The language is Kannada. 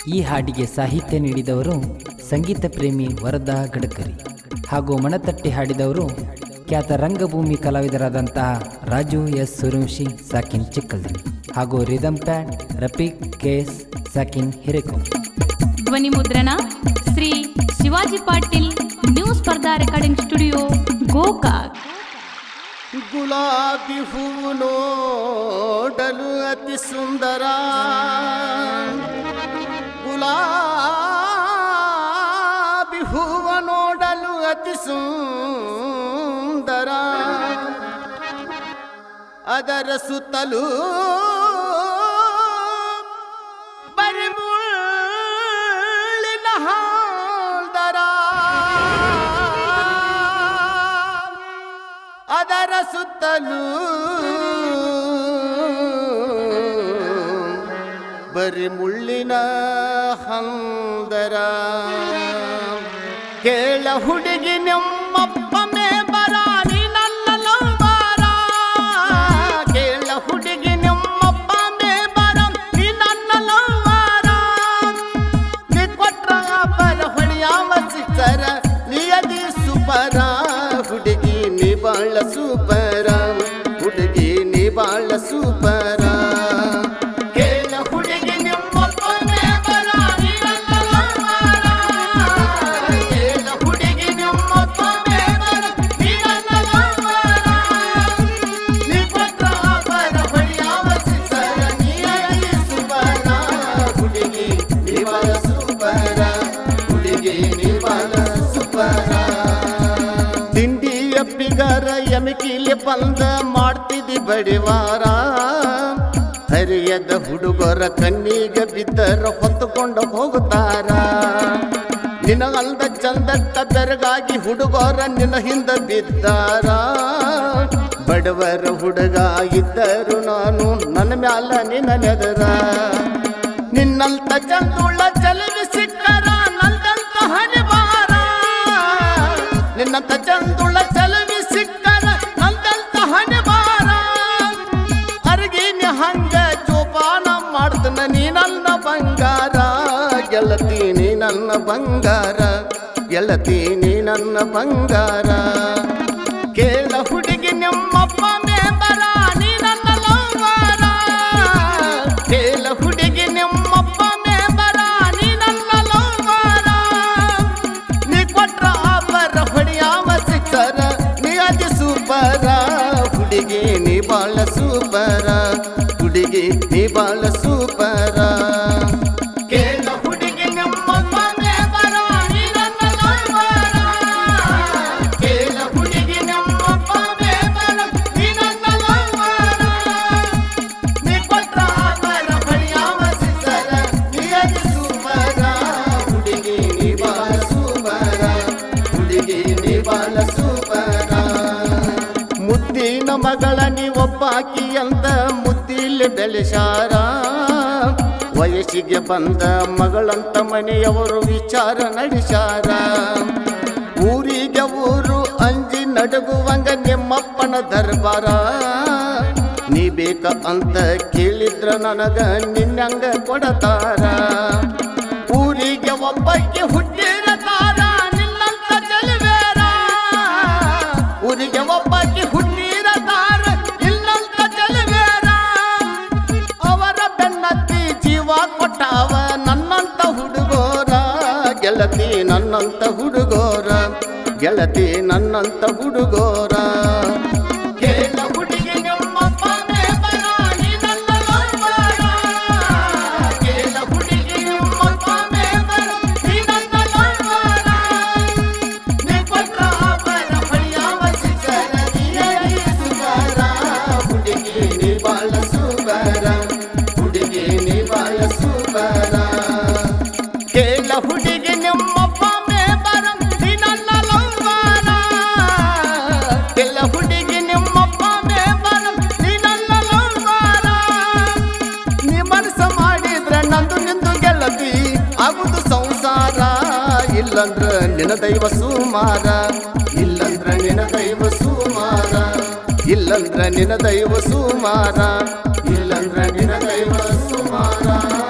ಈ ಹಾಡಿಗೆ ಸಾಹಿತ್ಯ ನೀಡಿದವರು ಸಂಗೀತ ಪ್ರೇಮಿ ವರದಾ ಗಡ್ಕರಿ ಹಾಗೂ ಮಣತಟ್ಟಿ ಹಾಡಿದವರು ಖ್ಯಾತ ರಂಗಭೂಮಿ ಕಲಾವಿದರಾದಂತಹ ರಾಜು ಎಸ್ ಸುರಂಶಿ ಸಾಕಿನ್ ಚಿಕ್ಕಲ್ದನಿ ಹಾಗೂ ರಿದಮ್ ಪ್ಯಾಡ್ ರಫೀಕ್ ಕೆಎಸ್ ಸಾಕಿನ್ ಹಿರೇಕೊಂ ಧ್ವನಿ ಮುದ್ರಣ Shri Shivaji Patil new Spardha recording studio Gokak ಗುಲಾಬಿ ಹೂವು ನೋಡಲು ಅತಿ ಸುಂದರ ಗುಲಾಬಿ ಹೂವ ನೋಡಲು ಅತಿ ಸುಂದರ ಅದರ ಸುತ್ತಲೂ ಬರಿಮುಳ್ಳಿನ ಹಾಲ್ದರ ಅದರ ಸುತ್ತಲೂ ಬರಿ ಮುಳ್ಳಿನ ಹಂದರ ಕೇಳ ಹುಡುಗಿ ನಿಮ್ಮಪ್ಪ ಮೇ ಬರ ನೀ ನನ್ನ ಲಂಬಾರ ಕೇಳ ಹುಡುಗಿ ನಿಮ್ಮಪ್ಪ ಮೇ ಬರ ನೀ ನನ್ನ ಲಂಬಾರ ನೀ ಕೊಟ್ರ ಬರ ಹೊಳಿಯಾವ ಸಿಕ್ಕರ ನಿಯದಿ ಸುಪರ ಹುಡುಗಿ ನೀ ಬಾಳ ಸೂಪರ ಹುಡುಗಿ ನೀ ಬಾಳ ಸೂಪರ ಕೇಳ ಹುಡುಗಿ ನಿಮ್ಮಪ್ಪ ಮೇ ಬರ ನೀ ನನ್ನ ಲಂಬಾರ. ಕೇಳ ಹುಡುಗಿ ನಿಮ್ಮಪ್ಪ ಮೇ ಬರ ನೀ ನನ್ನ ಲಂಬಾರ. ನೀ ಕೊಟ್ರ ಬರ ಹೊಳಿಯಾವ ಸಿಕ್ಕರ ನಿಯದಿ ಸುಪರ ಹುಡುಗಿ ನೀ ಬಾಳ ಸೂಪರ ಹುಡುಗಿ ನೀ ಬಾಳ ಸೂಪರ ತಿಂಡಿಯ ಪಿಗರ ಎಮಕಿಲಿ ಬಂದ ಮಾಡ್ತಿದ್ದಿ ಬಡಿವಾರ ಹರಿಯದ ಹುಡುಗರ ಕಣ್ಣಿಗೆ ಬಿದ್ದರ ಹೊತ್ತುಕೊಂಡು ಹೋಗುತ್ತಾರ ನಿನಗಲ್ದ ಚಂದಕ್ಕ ಬೆರಗಾಗಿ ಹುಡುಗರ ನಿನ್ನ ಹಿಂದ ಬಿದ್ದಾರ ಬಡವರ ಹುಡುಗ ಇದ್ದರು ನಾನು ನನ್ನ ಮ್ಯಾಲ ನಿನ್ನ ನೆದರ ನಿನ್ನಂತ ಚಂದುಳ್ಳ ಚಲವಿ ಸಿಕ್ಕರ ನಂದಂತ ಹರಿವಾರ ನಿನ್ನಂತ ಚಂದುಳ್ಳ ಚಲವಿ ಸಿಕ್ಕರ ನಂದಂತ ಹರಿವಾರ ಅರ್ಗಿನಿ ಹಂಗ ಜೋಪಾನ ಮಾಡ್ತನ ನೀ ನನ್ನ ಬಂಗಾರ ಗೆಳತಿ ನೀ ನನ್ನ ಬಂಗಾರ ಗೆಳತಿ ನೀ ನನ್ನ ಬಂಗಾರ ಕೇಳ ಹುಡುಗಿ ನಿಮ್ಮಪ್ಪ ಮೇಂಬರ ನೀ ನನ್ನ ಲಂಗಾರ ಕೇಳ ಹುಡುಗಿ ನಿಮ್ಮಪ್ಪ ಮೇಂಬರ ನೀ ನನ್ನ ಲಂಗಾರ ನೀ ಕೊಟ್ರ ಆಬರ ಹೊಡಿಯಾವ ಸಿಕ್ಕರ ನೀ ಅದಿ ಸೂಪರ ಹುಡುಗಿ ನೀ ಬಾಳ ಸೂಪರ ಹುಡುಗಿ ನೀ ಬಾಳ ಸೂಪರ ಕೇಳ ಹುಡುಗಿ ನಿಮ್ಮಪ್ಪ ಮೇಂಬರ ನೀ ನನ್ನ ಲಂಗಾರ ಕೇಳ ಹುಡುಗಿ ನಿಮ್ಮಪ್ಪ ಮೇಂಬರ ನೀ ನನ್ನ ಲಂಗಾರ ನೀ ಕೊಟ್ರ ಆಬರ ಹೊಡಿಯಾವ ಸಿಕ್ಕರ ನೀ ಅದಿ ಸೂಪರ ಹುಡುಗಿ ನೀ ಬಾಳ ಸೂಪರ ಹುಡುಗಿ ನೀ ಬಾಳ ಸೂಪರ ಮುದ್ದಿನ ಮಗಳ ನೀವೊಬ್ಬಾಕಿ ಅಂತ ಮುದ್ದಿಲ್ಲಿ ಬೆಳೆಸಾರ ವಯಸ್ಸಿಗೆ ಬಂದ ಮಗಳಂತ ಮನೆಯವರು ವಿಚಾರ ನಡೆಸಾರ ಊರಿಗೆ ಊರು ಅಂಜಿ ನಡುಗುವಂಗ ನಿಮ್ಮಪ್ಪನ ದರ್ಬಾರ ನೀ ಬೇಕ ಅಂತ ಕೇಳಿದ್ರ ನನಗ ನಿನ್ನಂಗ ಕೊಡತಾರ ಊರಿಗೆ ಒಬ್ಬಕ್ಕೆ ಹುಟ್ಟಿರತಾರ ನಿನ್ನಂತ ಜಲವೇರ ಊರಿಗೆ ಒಬ್ಬಕ್ಕೆ ಹುಟ್ಟಿರತಾರ ನಿನ್ನಂತ ಜಲವೇರ ಅವರ ಬೆನ್ನತ್ತಿ ಜೀವ ಕೊಟ್ಟಾವ ನನ್ನಂತ ಹುಡುಗೋರ ಗೆಳತಿ ನನ್ನಂತ ಹುಡುಗೋರ ಗೆಳತಿ ನನ್ನಂತ ಹುಡುಗೋರ ಕೇಳ ಹುಡುಗಿ ನಿಮ್ಮಪ್ಪ ಮೇಬರ, ನೀ ನನ್ನ ಲಂಬಾರ. ಕೇಳ ಹುಡುಗಿ ನಿಮ್ಮಪ್ಪ ಮೇಬರ, ನೀ ನನ್ನ ಲಂಬಾರ. ನೀ ಕೊಟ್ರ ಆಭರಣ ಹೊಳೆಯಾವ ಸಿಕ್ಕರ, ನೀಯೇ ಸುಂದರ. ಹುಡುಗಿ ನೀ ಬಾಳ ಸುಂದರ, ಹುಡುಗಿ ನೀ ಬಾಳ ಸುಂದರ. ಕೇಳ ಹುಡುಗಿ ನಿಮ್ಮಪ್ಪ ಮೇಬರ, ನೀ ನನ್ನ ಲಂಬಾರ. ಕೇಳ ಹುಡುಗಿ ನಿಮ್ಮಪ್ಪ ಮೇಬರ, ನೀ ನನ್ನ ಲಂಬಾರ. ನೀ ಮನಸ್ಸ ಮಾಡಿದ್ರ ನಂದು ನಿಂದು ಗೆಳತಿ ಆಗುದು ಸಂಸಾರ ಇಲ್ಲಂದ್ರ ನಿನ ದೈವ ಸುಮಾರ ಇಲ್ಲಂದ್ರ ನಿನ ದೈವ ಸುಮಾರ ಇಲ್ಲಂದ್ರ ನಿನ ದೈವ ಸುಮಾರ ಇಲ್ಲಂದ್ರ ನಿನ ದೈವ ಸುಮಾರ